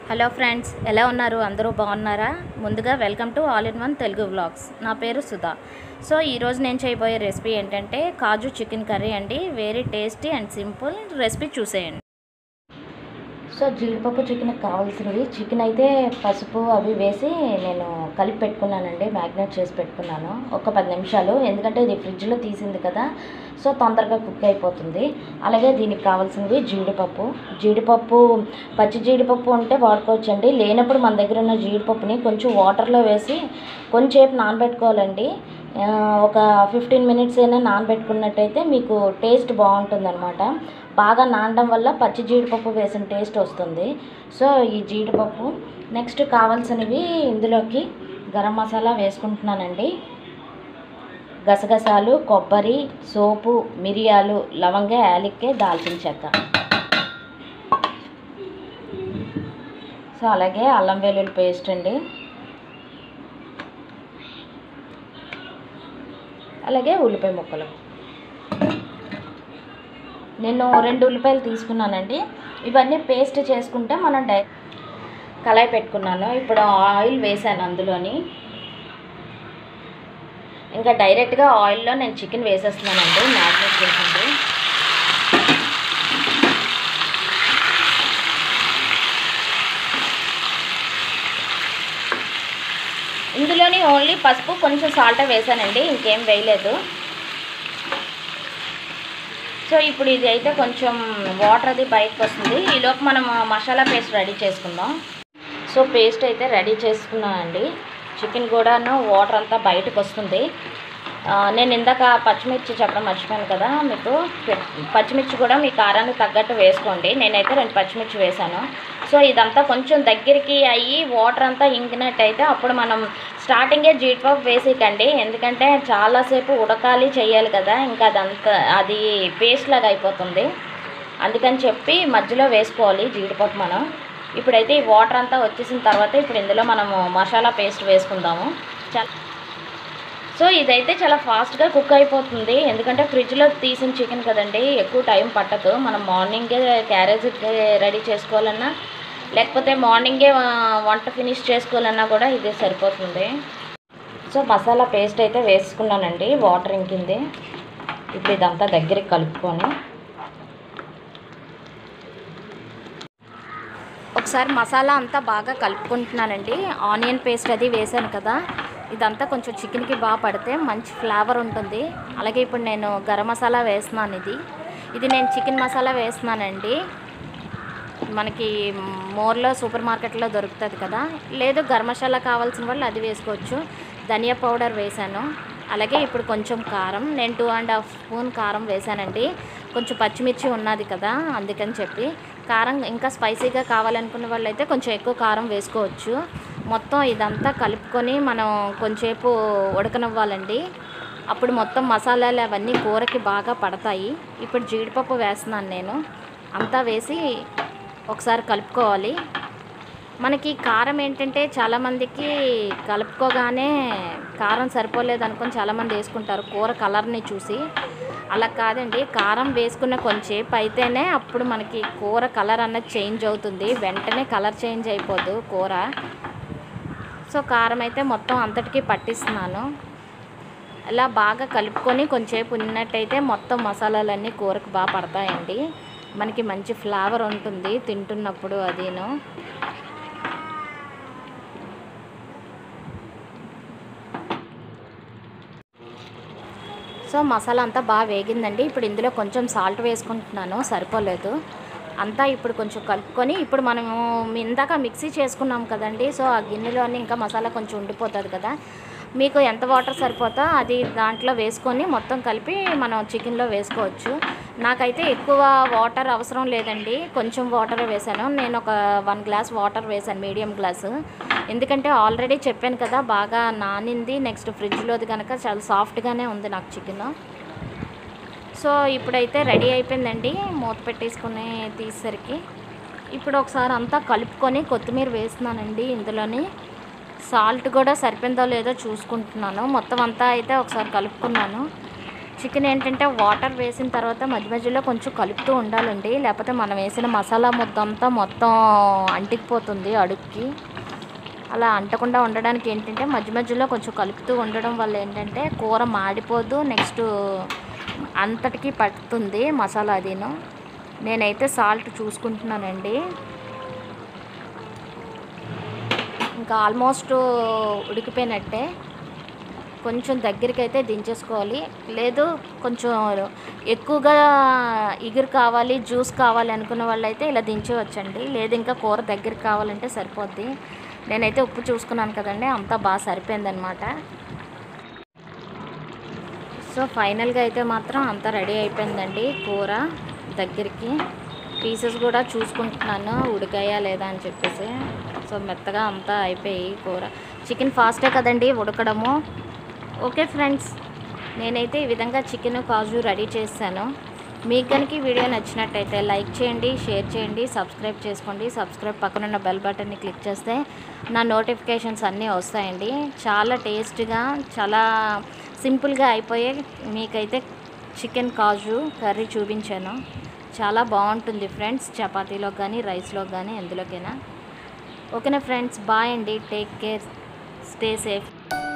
hello friends ఎలా ఉన్నారు అందరూ బాగున్నారా ముందుగా welcome to all in one Telugu vlogs నా పేరు సుధా సో ఈరోజు నేను చేయబోయే రెసిపీ ఏంటంటే కాజు చికెన్ కర్రీ అండి very tasty and simple recipe చూసేయండి సో జీడిపప్పు చికెన్కి కావాల్సినవి చికెన్ అయితే పసుపు అవి వేసి నేను కలిపి పెట్టుకున్నానండి మ్యాగ్నేట్ చేసి పెట్టుకున్నాను ఒక పది నిమిషాలు ఎందుకంటే ఇది ఫ్రిడ్జ్లో తీసింది కదా సో తొందరగా కుక్ అయిపోతుంది అలాగే దీనికి కావాల్సినవి జీడిపప్పు జీడిపప్పు పచ్చి జీడిపప్పు ఉంటే వాడుకోవచ్చండి లేనప్పుడు మన దగ్గర ఉన్న జీడిపప్పుని కొంచెం వాటర్లో వేసి కొంచెంసేపు నానబెట్టుకోవాలండి ఆ, ఒక ఫిఫ్టీన్ మినిట్స్ అయినా నానబెట్టుకున్నట్టయితే మీకు టేస్ట్ బాగుంటుంది బాగా నానడం వల్ల పచ్చి జీడిపప్పు వేసిన టేస్ట్ వస్తుంది సో ఈ జీడిపప్పు నెక్స్ట్ కావాల్సినవి ఇందులోకి గరం మసాలా వేసుకుంటున్నానండి గసగసాలు కొబ్బరి సోపు మిరియాలు లవంగ యాలక్కే దాల్చిన చెక్క సో అలాగే అల్లం వెల్లుల్లి పేస్ట్ అండి అలాగే ఉల్లిపాయ ముక్కలు నేను రెండు ఉల్లిపాయలు తీసుకున్నానండి ఇవన్నీ పేస్ట్ చేసుకుంటే మనం డై కళాయి పెట్టుకున్నాను ఇప్పుడు ఆయిల్ వేసాను అందులోని ఇంకా డైరెక్ట్గా ఆయిల్లో నేను చికెన్ వేసేస్తున్నానండి మ్యారినేట్ చేసింది ఇందులోని ఓన్లీ పసుపు కొంచెం సాల్ట్ వేసానండి ఇంకేం వేయలేదు సో ఇప్పుడు ఇది అయితే కొంచెం వాటర్ అది బయటకు వస్తుంది ఈలోపు మనం మసాలా పేస్ట్ రెడీ చేసుకుందాం సో పేస్ట్ అయితే రెడీ చేసుకున్నానండి చికెన్ కూడాను వాటర్ అంతా బయటకు వస్తుంది ఆ, నేను ఇందాక పచ్చిమిర్చి చెప్పడం మర్చిపోయాను కదా మీకు పె- పచ్చిమిర్చి కూడా మీ కారానికి తగ్గట్టు వేసుకోండి నేనైతే రెండు పచ్చిమిర్చి వేసాను సో ఇదంతా కొంచెం దగ్గరికి అయ్యి వాటర్ అంతా ఇంకినట్టయితే అప్పుడు మనం స్టార్టింగే జీడిపప్పు వేసేయకండి ఎందుకంటే చాలాసేపు ఉడకాలి చేయాలి కదా ఇంకా అదంతా అది పేస్ట్ లాగా అయిపోతుంది అందుకని చెప్పి మధ్యలో వేసుకోవాలి జీడిపప్పు మనం ఇప్పుడైతే ఈ వాటర్ అంతా వచ్చేసిన తర్వాత ఇప్పుడు ఇందులో మనము మసాలా పేస్ట్ వేసుకుందాము చాలా సో ఇదైతే చాలా ఫాస్ట్గా కుక్ అయిపోతుంది ఎందుకంటే ఫ్రిడ్జ్లో తీసిన చికెన్ కదండి ఎక్కువ టైం పట్టదు మనం మార్నింగే క్యారేజ్ రెడీ చేసుకోవాలన్నా లేకపోతే మార్నింగే ఆ, వంట ఫినిష్ చేసుకోవాలన్నా కూడా ఇది సరిపోతుంది సో మసాలా పేస్ట్ అయితే వేసుకున్నానండి వాటర్ ఇంకింది ఇప్పుడు ఇదంతా దగ్గరికి కలుపుకొని ఒకసారి మసాలా అంతా బాగా కలుపుకుంటున్నానండి ఆనియన్ పేస్ట్ అది వేసాను కదా ఇదంతా కొంచెం చికెన్కి బాగా పడితే మంచి ఫ్లేవర్ ఉంటుంది అలాగే ఇప్పుడు నేను గరం మసాలా వేస్తున్నాను ఇది ఇది నేను చికెన్ మసాలా వేస్తున్నానండి మనకి మోర్లో సూపర్ మార్కెట్లో దొరుకుతుంది కదా లేదు గరం మసాలా కావాల్సిన వాళ్ళు అది వేసుకోవచ్చు ధనియా పౌడర్ వేసాను అలాగే ఇప్పుడు కొంచెం కారం నేను టూ అండ్ హాఫ్ స్పూన్ కారం వేసానండి కొంచెం పచ్చిమిర్చి ఉన్నది కదా అందుకని చెప్పి కారం ఇంకా స్పైసీగా కావాలనుకున్న వాళ్ళు అయితే కొంచెం ఎక్కువ కారం వేసుకోవచ్చు మొత్తం ఇదంతా కలుపుకొని మనం కొంచెంసేపు ఉడకనివ్వాలండి అప్పుడు మొత్తం మసాలాలు అవన్నీ కూరకి బాగా పడతాయి ఇప్పుడు జీడిపప్పు వేస్తున్నాను నేను అంతా వేసి ఒకసారి కలుపుకోవాలి మనకి కారం ఏంటంటే చాలామందికి కలుపుకోగానే కారం సరిపోలేదు అనుకొని చాలామంది వేసుకుంటారు కూర కలర్ని చూసి అలా కాదండి కారం వేసుకున్న కొంచెంసేపు అయితేనే అప్పుడు మనకి కూర కలర్ అన్నది చేంజ్ అవుతుంది వెంటనే కలర్ చేంజ్ అయిపోదు కూర సో కారం అయితే మొత్తం అంతటికీ పట్టిస్తున్నాను అలా బాగా కలుపుకొని కొంచెంసేపు ఉన్నట్టయితే మొత్తం మసాలాలన్నీ కూరకు బాగా పడతాయండి మనకి మంచి ఫ్లేవర్ ఉంటుంది తింటున్నప్పుడు అదిను సో మసాలా అంతా బాగా వేగిందండి ఇప్పుడు ఇందులో కొంచెం సాల్ట్ వేసుకుంటున్నాను సరిపోలేదు అంతా ఇప్పుడు కొంచెం కలుపుకొని ఇప్పుడు మనము ఇందాక మిక్సీ చేసుకున్నాం కదండి సో ఆ గిన్నెలోని ఇంకా మసాలా కొంచెం ఉండిపోతుంది కదా మీకు ఎంత వాటర్ సరిపోతా అది దాంట్లో వేసుకొని మొత్తం కలిపి మనం చికెన్లో వేసుకోవచ్చు నాకైతే ఎక్కువ వాటర్ అవసరం లేదండి కొంచెం వాటర్ వేసాను నేను ఒక వన్ గ్లాస్ వాటర్ వేసాను మీడియం గ్లాసు ఎందుకంటే ఆల్రెడీ చెప్పాను కదా బాగా నానింది నెక్స్ట్ ఫ్రిడ్జ్లోది కనుక చాలా సాఫ్ట్గానే ఉంది నాకు చికెన్ సో ఇప్పుడైతే రెడీ అయిపోయిందండి మూత పెట్టేసుకుని తీసేసరికి ఇప్పుడు ఒకసారి అంతా కలుపుకొని కొత్తిమీర వేస్తున్నానండి ఇందులోని సాల్ట్ కూడా సరిపోయిందో లేదో చూసుకుంటున్నాను మొత్తం అంతా అయితే ఒకసారి కలుపుకున్నాను చికెన్ ఏంటంటే వాటర్ వేసిన తర్వాత మధ్య మధ్యలో కొంచెం కలుపుతూ ఉండాలండి లేకపోతే మనం వేసిన మసాలా ముద్ద అంతా మొత్తం అంటికిపోతుంది అడుగుకి అలా అంటకుండా ఉండడానికి ఏంటంటే మధ్య మధ్యలో కొంచెం కలుపుతూ ఉండడం వల్ల ఏంటంటే కూర మాడిపోదు నెక్స్ట్ అంతటికి పడుతుంది మసాలా అదిను నేనైతే సాల్ట్ చూసుకుంటున్నానండి ఇంకా ఆల్మోస్ట్ ఉడికిపోయినట్టే కొంచెం దగ్గరికి అయితే దించేసుకోవాలి లేదు కొంచెం ఎక్కువగా ఇగురు కావాలి జ్యూస్ కావాలి అనుకున్న వాళ్ళైతే ఇలా దించవచ్చండి లేదు ఇంకా కూర దగ్గరికి కావాలంటే సరిపోద్ది నేనైతే ఉప్పు చూసుకున్నాను కదండి అంతా బాగా సరిపోయిందనమాట సో ఫైనల్గా అయితే మాత్రం అంతా రెడీ అయిపోయిందండి కూర దగ్గరికి పీసెస్ కూడా చూసుకుంటున్నాను ఉడికాయా లేదా అని చెప్పేసి సో మెత్తగా అంతా అయిపోయి కూర చికెన్ ఫాస్టే కదండి ఉడకడము ఓకే ఫ్రెండ్స్ నేనైతే ఈ విధంగా చికెన్ కాజు రెడీ చేశాను మీకు కనుక ఈ వీడియో నచ్చినట్టయితే లైక్ చేయండి షేర్ చేయండి సబ్స్క్రైబ్ చేసుకోండి సబ్స్క్రైబ్ పక్కనున్న బెల్ బటన్ని క్లిక్ చేస్తే నా నోటిఫికేషన్స్ అన్నీ వస్తాయండి చాలా టేస్ట్గా చాలా సింపుల్గా అయిపోయే మీకైతే చికెన్ కాజు కర్రీ చూపించాను చాలా బాగుంటుంది ఫ్రెండ్స్ చపాతీలో కానీ రైస్లో కానీ ఎందులోకైనా ఓకేనా ఫ్రెండ్స్ బాయ్ అండి టేక్ కేర్ స్టే సేఫ్